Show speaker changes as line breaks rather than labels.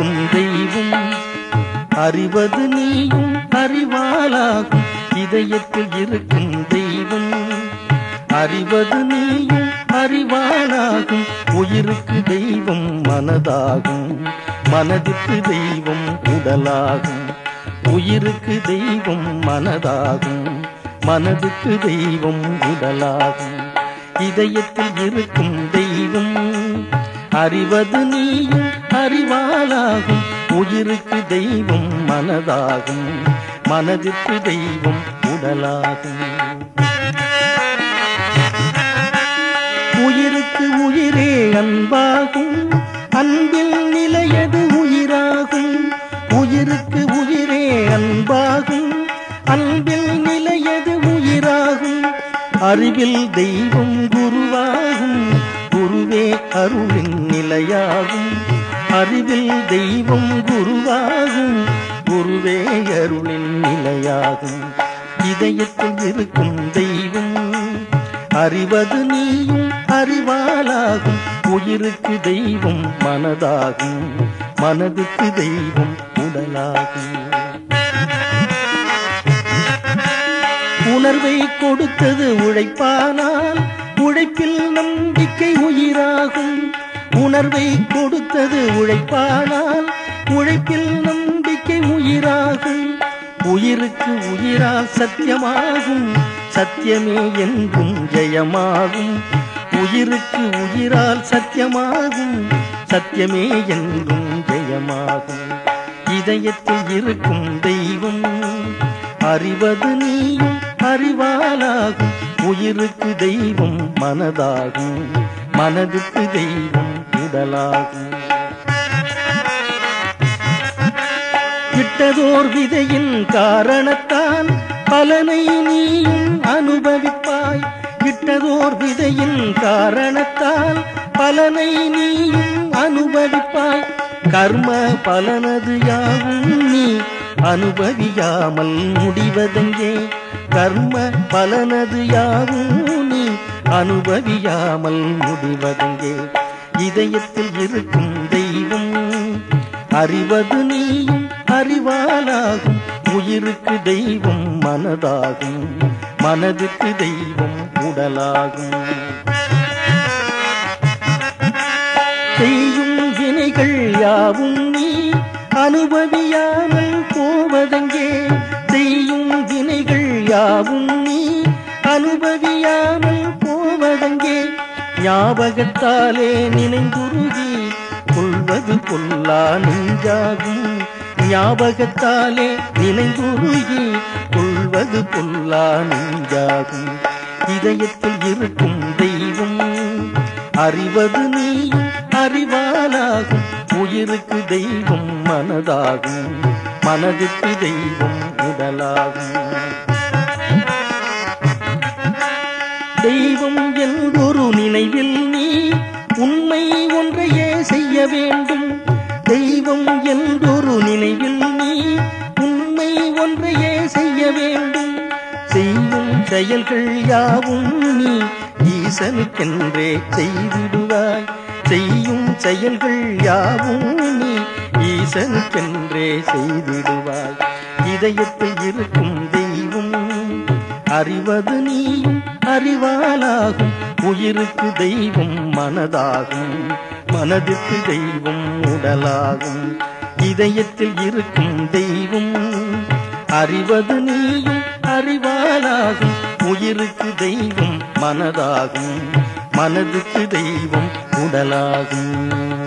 இருக்கும் தெய்வம் அறிவது நீயும் அறிவாளாகும் இதயத்தில் இருக்கும் தெய்வம் அறிவது நீயும் அறிவாளாகும் உயிருக்கு தெய்வம் மனதாகும் மனதுக்கு தெய்வம் உடலாகும் உயிருக்கு தெய்வம் மனதாகும் மனதுக்கு தெய்வம் உடலாகும் இதயத்தில் இருக்கும் தெய்வம் அறிவது நீயும் அறிவாளாகும் உயிருக்கு தெய்வம் மனதாகும் மனதிற்கு தெய்வம் உடலாகும் உயிருக்கு உயிரே அன்பாகும் அன்பில் நிலையது உயிராகும் உயிருக்கு உயிரே அன்பாகும் அன்பில் நிலையது உயிராகும் அறிவில் தெய்வம் குருவாகும் குருவே அருளின் நிலையாகும் அறிவில் தெய்வம் குருவாகும் குருவே அருளின் நிலையாகும் இதயத்தில் இருக்கும் தெய்வம் அறிவது நீயும் அறிவாளாகும் உயிருக்கு தெய்வம் மனதாகும் மனதுக்கு தெய்வம் உடலாகும் உணர்வை கொடுத்தது உழைப்பானால் உழைப்பில் நம்பிக்கை உயிராகும் உணர்வை கொடுத்தது உழைப்பானால் உழைப்பில் நம்பிக்கை உயிராகும் உயிருக்கு உயிரால் சத்தியமாகும் சத்தியமே என்றும் ஜெயமாகும் உயிருக்கு உயிரால் சத்தியமாகும் சத்தியமே என்றும் ஜெயமாகும் இதயத்தில் இருக்கும் தெய்வம் அறிவது நீயும் அறிவாளாகும் உயிருக்கு தெய்வம் மனதாகும் மனதுக்கு தெய்வம் உடலாகும் விட்டதோர் விதையின் காரணத்தால் பலனை நீயும் அனுபவிப்பாய் விட்டதோர் விதையின் காரணத்தால் பலனை நீயும் அனுபவிப்பாய் கர்ம பலனது யாவும் நீ அனுபவியாமல் முடிவதெங்கே கர்ம பலனது யாவும் நீ அனுபவியாமல் முடிவதெங்கே இதயத்தில் இருக்கும் தெய்வம் அறிவது நீயும் அறிவாளாகும் உயிருக்கு தெய்வம் மனதாகும் மனதுக்கு தெய்வம் உடலாகும் செய்யும் வினைகள் யாவும் நீ அனுபவியாமல் போவதெங்கே செய்யும் வினைகள் யாவும் நீ அனுபவியாமல் போவதெங்கே ஞாபகத்தாலே நினைந்துருகி கொள்வது கொல்லா நெஞ்சாகும் ஞாபகத்தாலே நினைந்துருகி கொள்வது கொல்லா நெஞ்சாகும் இதயத்தில் இருக்கும் தெய்வம் அறிவது நீயும் அறிவாளாகும் உயிருக்கு தெய்வம் மனதாகும் மனதுக்கு தெய்வம் உடலாகும் தெய்வம் என்றொரு நினைவில் நீ உண்மை ஒன்றையே செய்ய வேண்டும் தெய்வம் என்றொரு நினைவில் நீ உண்மை ஒன்றையே செய்ய வேண்டும் செய்யும் செயல்கள் யாவும் நீ ஈசனுக்கென்றே செய்திடுவாய் செய்யும் செயல்கள் யாவும் நீ ஈசனுக்கென்றே செய்திடுவாய் இதயத்தில் இருக்கும் தெய்வம் அறிவது நீயும் அறிவாளாகும் உயிருக்கு தெய்வம் மனதாகும் மனதுக்கு தெய்வம் உடலாகும் இதயத்தில் இருக்கும் தெய்வம் அறிவது நீயும் அறிவாளாகும் உயிருக்கு தெய்வம் மனதாகும் மனதுக்கு தெய்வம் உடலாகும்